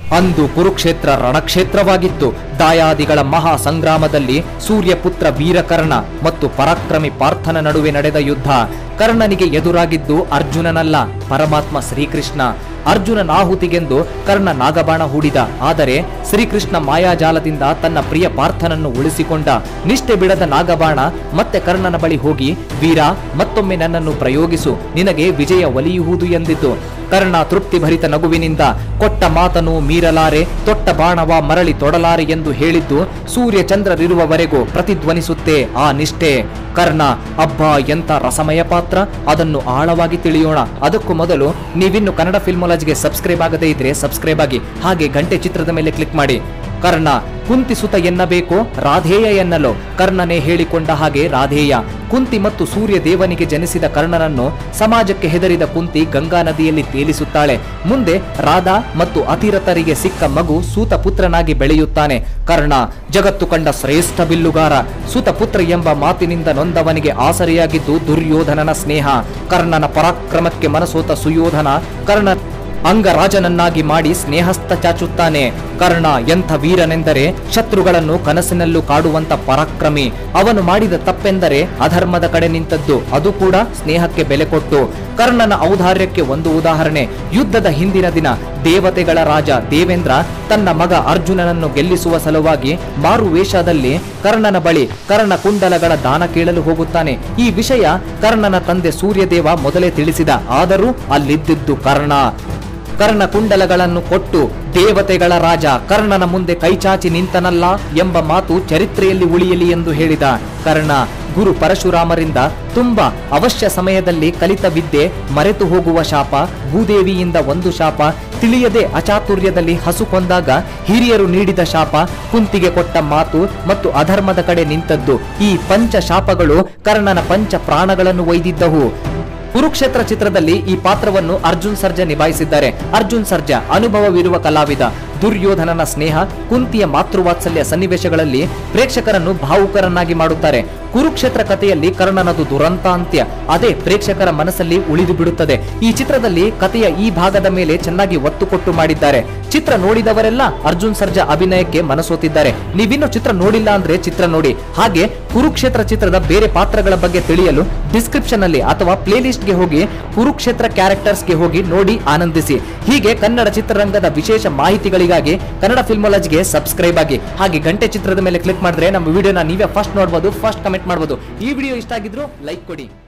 ಅಂದು ಕುರುಕ್ಷೇತ್ರ ರಣಕ್ಷೇತ್ರವಾಗಿತ್ತು ದಾಯಾದಿಗಳ ಮಹಾ ಸಂಗ್ರಾಮದಲ್ಲಿ ಸೂರ್ಯಪುತ್ರ ವೀರಕರ್ಣ ಮತ್ತು ಪರಾಕ್ರಮಿ ಪಾರ್ಥನ ನಡುವೆ ನಡೆದ ಯುದ್ಧ ಕರ್ಣನಿಗೆ ಎದುರಾಗಿದ್ದು ಅರ್ಜುನನಲ್ಲ ಪರಮಾತ್ಮ ಶ್ರೀಕೃಷ್ಣ ಅರ್ಜುನನಾಹುತಿಗೆಂದು ಕರ್ಣ ನಾಗಬಾಣ ಹೂಡಿದ ಆದರೆ ಶ್ರೀಕೃಷ್ಣ ಮಾಯಾಜಾಲದಿಂದ ತನ್ನ ಪ್ರಿಯ ಪಾರ್ಥನನ್ನು ಉಳಿಸಿಕೊಂಡ ನಿಷ್ಠೆ ಬಿಡದ ನಾಗಬಾಣ ಮತ್ತೆ ಕರ್ಣನ ಬಳಿ ಹೋಗಿ ವೀರ ಮತ್ತೊಮ್ಮೆ ನನ್ನನ್ನು ಪ್ರಯೋಗಿಸು ನಿನಗೆ ವಿಜಯ ಒಲಿಯುವುದು ಎಂದಿತು ಕರ್ಣ ತೃಪ್ತಿಭರಿತ ನಗುವಿನಿಂದ ಕೊಟ್ಟ ಮಾತನು ಮೀರಲಾರೆ ತೊಟ್ಟ ಬಾಣವ ಮರಳಿ ತೊಡಲಾರೆ ಎಂದು ಹೇಳಿದ್ದು ಸೂರ್ಯ ಚಂದ್ರರಿರುವವರೆಗೂ ಪ್ರತಿಧ್ವನಿಸುತ್ತೆ ಆ ನಿಷ್ಠೆ ಕರ್ಣ ಅಬ್ಬಾ ಎಂತ ರಸಮಯ ಪಾತ್ರ ಅದನ್ನು ಆಳವಾಗಿ ತಿಳಿಯೋಣ ಅದಕ್ಕೂ ಮೊದಲು ನೀವಿನ್ನು ಕನ್ನಡ ಫಿಲ್ಮಾಲಜಿಗೆ ಸಬ್ಸ್ಕ್ರೈಬ್ ಆಗದೇ ಇದ್ರೆ ಸಬ್ಸ್ಕ್ರೈಬ್ ಆಗಿ ಹಾಗೆ ಗಂಟೆ ಚಿತ್ರದ ಮೇಲೆ ಕ್ಲಿಕ್ ಮಾಡಿ ಕರ್ಣ ಕುಂತಿಸುತ ಎನ್ನಬೇಕು ರಾಧೇಯ ಎನ್ನಲು ಕರ್ಣನೇ ಹೇಳಿಕೊಂಡ ಹಾಗೆ ರಾಧೇಯ ಕುಂತಿ ಮತ್ತು ಸೂರ್ಯ ದೇವನಿಗೆ ಜನಿಸಿದ ಕರ್ಣನನ್ನು ಸಮಾಜಕ್ಕೆ ಹೆದರಿದ ಕುಂತಿ ಗಂಗಾ ನದಿಯಲ್ಲಿ ತೇಲಿಸುತ್ತಾಳೆ ಮುಂದೆ ರಾಧಾ ಮತ್ತು ಅತಿರಥರಿಗೆ ಸಿಕ್ಕ ಮಗು ಸೂತ ಪುತ್ರನಾಗಿ ಬೆಳೆಯುತ್ತಾನೆ ಕರ್ಣ ಜಗತ್ತು ಕಂಡ ಶ್ರೇಷ್ಠ ಬಿಲ್ಲುಗಾರ ಸೂತ ಪುತ್ರ ಎಂಬ ಮಾತಿನಿಂದ ನೊಂದವನಿಗೆ ಆಸರೆಯಾಗಿದ್ದು ದುರ್ಯೋಧನನ ಸ್ನೇಹ ಕರ್ಣನ ಪರಾಕ್ರಮಕ್ಕೆ ಮನಸೋತ ಸುಯೋಧನ ಕರ್ಣ ಅಂಗರಾಜನನ್ನಾಗಿ ಮಾಡಿ ಸ್ನೇಹಸ್ಥ ಚಾಚುತ್ತಾನೆ ಕರ್ಣ ಎಂಥ ವೀರನೆಂದರೆ ಶತ್ರುಗಳನ್ನು ಕನಸಿನಲ್ಲೂ ಕಾಡುವಂತ ಪರಾಕ್ರಮಿ ಅವನು ಮಾಡಿದ ತಪ್ಪೆಂದರೆ ಅಧರ್ಮದ ಕಡೆ ನಿಂತದ್ದು ಅದು ಕೂಡ ಸ್ನೇಹಕ್ಕೆ ಬೆಲೆ ಕೊಟ್ಟು ಕರ್ಣನ ಔದಾರ್ಯಕ್ಕೆ ಒಂದು ಉದಾಹರಣೆ ಯುದ್ಧದ ಹಿಂದಿನ ದಿನ ದೇವತೆಗಳ ರಾಜ ದೇವೇಂದ್ರ ತನ್ನ ಮಗ ಅರ್ಜುನನನ್ನು ಗೆಲ್ಲಿಸುವ ಸಲುವಾಗಿ ಮಾರು ವೇಷದಲ್ಲಿ ಕರ್ಣನ ಬಳಿ ಕರ್ಣ ಕುಂಡಲಗಳ ದಾನ ಕೇಳಲು ಹೋಗುತ್ತಾನೆ ಈ ವಿಷಯ ಕರ್ಣನ ತಂದೆ ಸೂರ್ಯದೇವ ಮೊದಲೇ ತಿಳಿಸಿದ ಆದರೂ ಅಲ್ಲಿದ್ದಿದ್ದು ಕರ್ಣ ಕರ್ಣ ಕುಂಡಲಗಳನ್ನು ಕೊಟ್ಟು ದೇವತೆಗಳ ರಾಜ ಕರ್ಣನ ಮುಂದೆ ಕೈಚಾಚಿ ನಿಂತನಲ್ಲ ಎಂಬ ಮಾತು ಚರಿತ್ರೆಯಲ್ಲಿ ಉಳಿಯಲಿ ಎಂದು ಹೇಳಿದ ಕರ್ಣ ಗುರು ಪರಶುರಾಮರಿಂದ ತುಂಬಾ ಅವಶ್ಯ ಸಮಯದಲ್ಲಿ ಕಲಿತ ವಿದ್ಯೆ ಮರೆತು ಹೋಗುವ ಶಾಪ ಭೂದೇವಿಯಿಂದ ಒಂದು ಶಾಪ ತಿಳಿಯದೆ ಅಚಾತುರ್ಯದಲ್ಲಿ ಹಸು ಕೊಂದಾಗ ಹಿರಿಯರು ನೀಡಿದ ಶಾಪ ಕುಂತಿಗೆ ಕೊಟ್ಟ ಮಾತು ಮತ್ತು ಅಧರ್ಮದ ಕಡೆ ನಿಂತದ್ದು ಈ ಪಂಚ ಶಾಪಗಳು ಕರ್ಣನ ಪಂಚ ಪ್ರಾಣಗಳನ್ನು ಒಯ್ದಿದ್ದವು ಕುರುಕ್ಷೇತ್ರ ಚಿತ್ರದಲ್ಲಿ ಈ ಪಾತ್ರವನ್ನು ಅರ್ಜುನ್ ಸರ್ಜಾ ನಿಭಾಯಿಸಿದ್ದಾರೆ ಅರ್ಜುನ್ ಸರ್ಜಾ ಅನುಭವವಿರುವ ಕಲಾವಿದ ದುರ್ಯೋಧನನ ಸ್ನೇಹ ಕುಂತಿಯ ಮಾತೃವಾತ್ಸಲ್ಯ ಸನ್ನಿವೇಶಗಳಲ್ಲಿ ಪ್ರೇಕ್ಷಕರನ್ನು ಭಾವುಕರನ್ನಾಗಿ ಮಾಡುತ್ತಾರೆ ಕುರುಕ್ಷೇತ್ರ ಕಥೆಯಲ್ಲಿ ಕರ್ಣನದು ದುರಂತ ಅಂತ್ಯ ಅದೇ ಪ್ರೇಕ್ಷಕರ ಮನಸ್ಸಲ್ಲಿ ಉಳಿದು ಬಿಡುತ್ತದೆ ಈ ಚಿತ್ರದಲ್ಲಿ ಕಥೆಯ ಈ ಭಾಗದ ಮೇಲೆ ಚೆನ್ನಾಗಿ ಒತ್ತು ಕೊಟ್ಟು ಮಾಡಿದ್ದಾರೆ ಚಿತ್ರ ನೋಡಿದವರೆಲ್ಲ ಅರ್ಜುನ್ ಸರ್ಜಾ ಅಭಿನಯಕ್ಕೆ ಮನಸೋತಿದ್ದಾರೆ ನೀವಿನ್ನು ಚಿತ್ರ ನೋಡಿಲ್ಲ ಅಂದ್ರೆ ಚಿತ್ರ ನೋಡಿ ಹಾಗೆ ಕುರುಕ್ಷೇತ್ರ ಚಿತ್ರದ ಬೇರೆ ಪಾತ್ರಗಳ ಬಗ್ಗೆ ತಿಳಿಯಲು ಡಿಸ್ಕ್ರಿಪ್ಷನ್ ಅಲ್ಲಿ ಅಥವಾ ಪ್ಲೇ ಗೆ ಹೋಗಿ ಕುರುಕ್ಷೇತ್ರ ಕ್ಯಾರೆಕ್ಟರ್ಸ್ಗೆ ಹೋಗಿ ನೋಡಿ ಆನಂದಿಸಿ ಹೀಗೆ ಕನ್ನಡ ಚಿತ್ರರಂಗದ ವಿಶೇಷ ಮಾಹಿತಿಗಳಿಗಾಗಿ ಕನ್ನಡ ಫಿಲ್ಮಾಲಜಿಗೆ ಸಬ್ಸ್ಕ್ರೈಬ್ ಆಗಿ ಹಾಗೆ ಗಂಟೆ ಚಿತ್ರದ ಮೇಲೆ ಕ್ಲಿಕ್ ಮಾಡಿದ್ರೆ ನಮ್ಮ ವಿಡಿಯೋನ ನೀವೇ ಫಸ್ಟ್ ನೋಡಬಹುದು ಫಸ್ಟ್ ಕಮೆಂಟ್ ಮಾಡಬಹುದು ಈ ವಿಡಿಯೋ ಇಷ್ಟ ಆಗಿದ್ರು ಲೈಕ್ ಕೊಡಿ